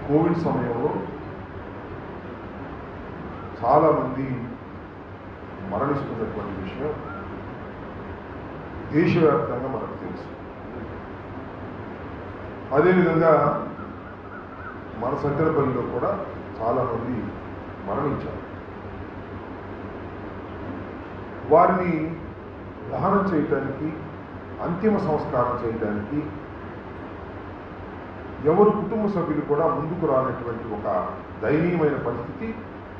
Covid సమయంలో చాలామంది మరణిస్తున్నటువంటి విషయం దేశవ్యాప్తంగా మనకు తెలుసు అదేవిధంగా మన సజ్జలపల్లిలో కూడా చాలామంది మరణించారు వారిని దహనం చేయటానికి అంతిమ సంస్కారం చేయడానికి ఎవరు కుటుంబ సభ్యులు కూడా ముందుకు రానటువంటి ఒక దయనీయమైన పరిస్థితి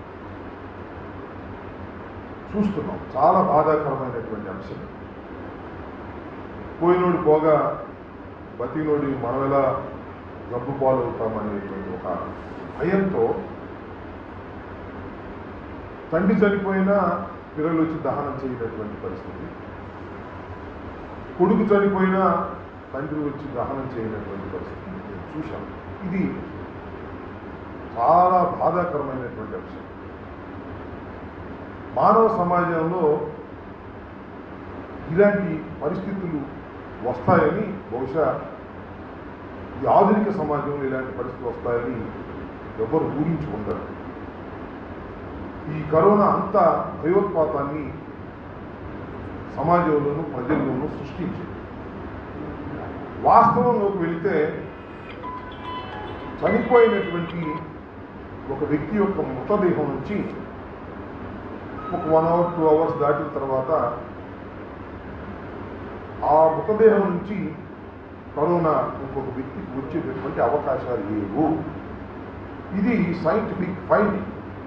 చూస్తున్నాం చాలా బాధాకరమైనటువంటి అంశం పోయినోడు పోగా బతినోడి మనం ఎలా గబ్బు పాలవుతామనేటువంటి ఒక భయంతో తండ్రి చనిపోయినా పిల్లలు వచ్చి దహనం చేయనటువంటి పరిస్థితి కొడుకు చనిపోయినా తండ్రి వచ్చి దహనం చేయనటువంటి పరిస్థితి నేను చూశాను ఇది చాలా బాధాకరమైనటువంటి అంశం మానవ సమాజంలో ఇలాంటి పరిస్థితులు వస్తాయని బహుశా ఈ ఆధునిక సమాజంలో ఇలాంటి పరిస్థితులు వస్తాయని ఎవరు ఊహించి ఉండరు ఈ కరోనా అంత భయోత్పాతాన్ని సమాజంలోనూ ప్రజల్లోనూ సృష్టించింది వాస్తవంలోకి వెళితే చనిపోయినటువంటి ఒక వ్యక్తి యొక్క మృతదేహం నుంచి ఒక వన్ అవర్ టూ అవర్స్ దాటిన తర్వాత ఆ మృతదేహం నుంచి కరోనా ఇంకొక వ్యక్తికి వచ్చేటటువంటి అవకాశాలు లేవు ఇది సైంటిఫిక్ ఫైండింగ్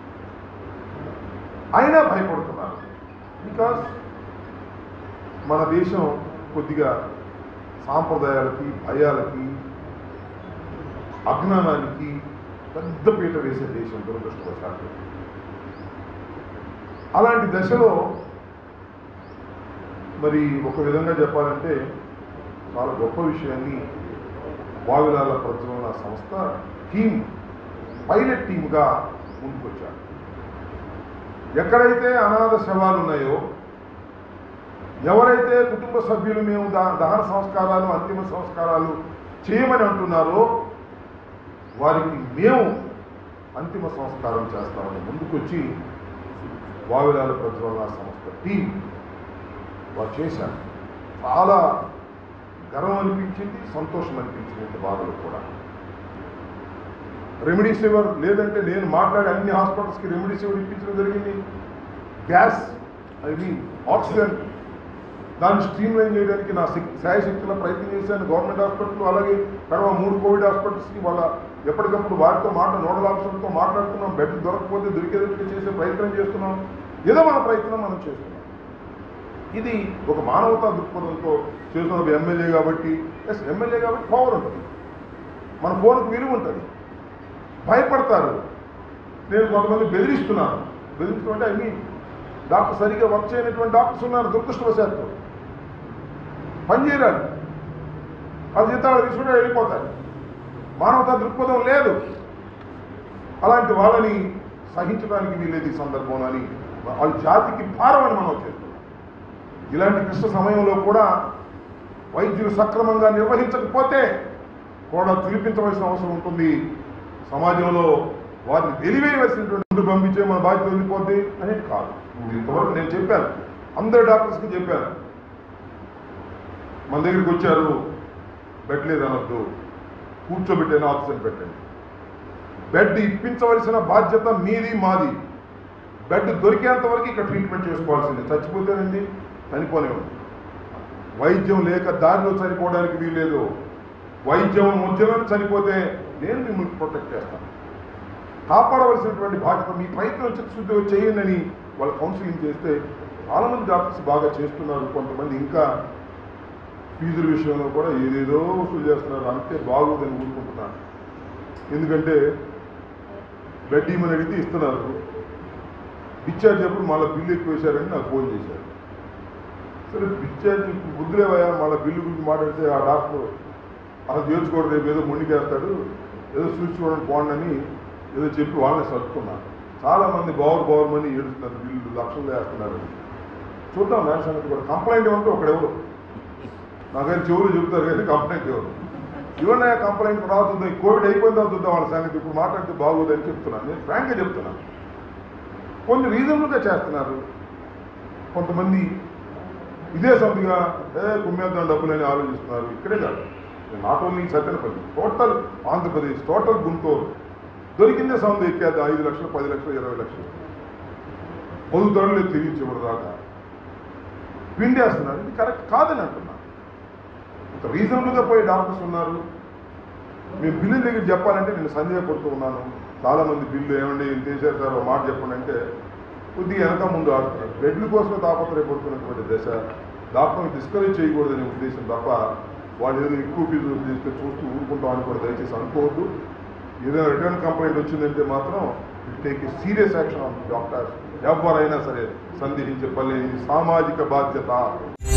అయినా భయపడుతున్నారు బికాస్ మన దేశం కొద్దిగా సాంప్రదాయాలకి భయాలకి అజ్ఞానానికి పెద్ద పీట వేసే దేశం దురదృష్టవశాత్తు అలాంటి దశలో మరి ఒక విధంగా చెప్పాలంటే చాలా గొప్ప విషయాన్ని వావిలాల ప్రజ్వలన సంస్థ టీం పైలట్ టీమ్గా ముందుకొచ్చారు ఎక్కడైతే అనాథ శవాలు ఉన్నాయో ఎవరైతే కుటుంబ సభ్యులు మేము దా- దహన సంస్కారాలు అంతిమ సంస్కారాలు చేయమని అంటున్నారో వారికి మేము అంతిమ సంస్కారం చేస్తామని ముందుకొచ్చి వావిలాల ప్రజ్వలన సంస్థ టీం వారు చేశారు చాలా గర్వం అనిపించింది సంతోషం అనిపించింది బాధలు కూడా రెమిడీసివర్ లేదంటే నేను మాట్లాడే అన్ని హాస్పిటల్స్కి రెమిడీసివర్ ఇప్పించడం జరిగింది గ్యాస్ ఐ మీన్ ఆక్సిజన్ దాన్ని స్ట్రీమ్ లైన్ చేయడానికి నా శక్- శాయశక్తిలో ప్రయత్నం చేశాను గవర్నమెంట్ హాస్పిటల్ అలాగే తర్వాత మూడు కోవిడ్ హాస్పిటల్స్కి వాళ్ళ ఎప్పటికప్పుడు వారితో మాట నోడల్ ఆఫీసర్తో మాట్లాడుతున్నాం బెడ్ దొరకకపోతే దొరికేటట్టు చేసే ప్రయత్నం చేస్తున్నాం ఏదో మన ప్రయత్నం మనం చేస్తున్నాం ఇది ఒక మానవతా దృక్పథంతో చేస్తున్న ఒక ఎమ్మెల్యే కాబట్టి ఎస్ ఎమ్మెల్యే కాబట్టి పవర్ ఉంటుంది మన ఫోన్కు విలువ ఉంటుంది భయపడతారు నేను కొంతమంది బెదిరిస్తున్నాను బెదిరిస్తుంటే ఐ మీన్ డాక్టర్ సరిగ్గా వర్క్ చేయనటువంటి డాక్టర్స్ ఉన్నారు దురదృష్టవశాత్తు పని చేయరాదు అది జీతాలు తీసుకుంటే వెళ్ళిపోతారు మానవతా దృక్పథం లేదు అలాంటి వాళ్ళని సహించడానికి వీలేదు ఈ సందర్భంలో అని వాళ్ళ జాతికి భారం అని మనం చేస్తున్నాం ఇలాంటి క్లిష్ట సమయంలో కూడా వైద్యులు సక్రమంగా నిర్వహించకపోతే కూడా తులిపించవలసిన అవసరం ఉంటుంది సమాజంలో వారిని వెలివేయవలసినటువంటి ముందు పంపించే మన బాధ్యత వెళ్ళిపోద్ది అనేది కాదు ఇంతవరకు నేను చెప్పాను అందరు డాక్టర్స్కి చెప్పాను మన దగ్గరికి వచ్చారు బెడ్ లేదు అనొద్దు కూర్చోబెట్టిన ఆక్సిజన్ పెట్టండి బెడ్ ఇప్పించవలసిన బాధ్యత మీది మాది బెడ్ దొరికేంత వరకు ఇక్కడ ట్రీట్మెంట్ చేసుకోవాల్సింది చచ్చిపోతేనండి చనిపోనే ఉంది వైద్యం లేక దారిలో చనిపోవడానికి వీల్లేదు వైద్యం మధ్యలో చనిపోతే నేను మిమ్మల్ని ప్రొటెక్ట్ చేస్తాను కాపాడవలసినటువంటి బాధ్యత మీ ప్రయత్నం చిత్తశుద్ధిగా చేయండి వాళ్ళు కౌన్సిలింగ్ చేస్తే చాలామంది డాక్టర్స్ బాగా చేస్తున్నారు కొంతమంది ఇంకా ఫీజుల విషయంలో కూడా ఏదేదో వసూలు చేస్తున్నారు అంతే బాగోదని ఊరుకుంటున్నాను ఎందుకంటే బెడ్ ఇమ్మని అడిగితే ఇస్తున్నారు డిశ్చార్జ్ అప్పుడు మళ్ళీ బిల్లు ఎక్కువ వేశారని నాకు ఫోన్ చేశారు సరే డిశ్చార్జ్ బుద్ధిలేవయ్యా మళ్ళీ బిల్లు గురించి మాట్లాడితే ఆ డాక్టర్ అసలు చేర్చుకోవడం రేపు ఏదో మొండికేస్తాడు ఏదో చూసుకోవడం బాగుండని ఏదో చెప్పి వాళ్ళని సర్దుకున్నాను చాలా మంది బౌర్ బౌర్మని ఏడుస్తున్నారు బిల్లు లక్షలు వేస్తున్నారు చూద్దాం దాని సంగతి కూడా కంప్లైంట్ ఏమంటే ఒకడెవరు నాకైనా చెవులు చెబుతారు కానీ కంప్లైంట్ ఎవరు ఇవన్నీ కంప్లైంట్ తర్వాత చూద్దాం ఈ కోవిడ్ అయిపోయిన తర్వాత చూద్దాం వాళ్ళ సంగతి ఇప్పుడు మాట్లాడితే బాగోదని చెప్తున్నాను నేను ఫ్రాంక్గా చెప్తున్నాను కొన్ని రీజనబుల్గా చేస్తున్నారు కొంతమంది ఇదే సొంతగా ఏ కుమ్మేద్దాం డబ్బులని ఆలోచిస్తున్నారు ఇక్కడే కాదు not only Sathyanapalli total Andhra Pradesh total Guntur దొరికిందే సౌండ్ ఎక్కేద్దాం ఐదు లక్షలు పది లక్షలు ఇరవై లక్షలు పొదుగుతాడు తెలియదు చివరి దాకా పిండేస్తున్నారు ఇది కరెక్ట్ కాదని అంటున్నా ఒక రీజనబుల్గా పోయి డాక్టర్స్ ఉన్నారు మేము బిల్లు దగ్గర చెప్పాలంటే నేను సందేహపడుతూ ఉన్నాను చాలా మంది బిల్లు ఏమండి ఇంత చేశారు సార్ ఒక మాట చెప్పండి అంటే కొద్దిగా వెనక ముందు ఆడుతున్నారు బెడ్ల కోసమే తాపత్రయపడుతున్నటువంటి దశ డాక్టర్ని డిస్కరేజ్ చేయకూడదనే ఉద్దేశం తప్ప వాళ్ళు ఏదో ఎక్కువ ఫీజు తీసుకొని చూస్తూ ఊరుకుంటాం అని కూడా దయచేసి అనుకోవద్దు ఏదైనా రిటర్న్ కంప్లైంట్ వచ్చిందంటే మాత్రం take a serious action on doctors ఎవరైనా సరే సందేహించే పని సామాజిక బాధ్యత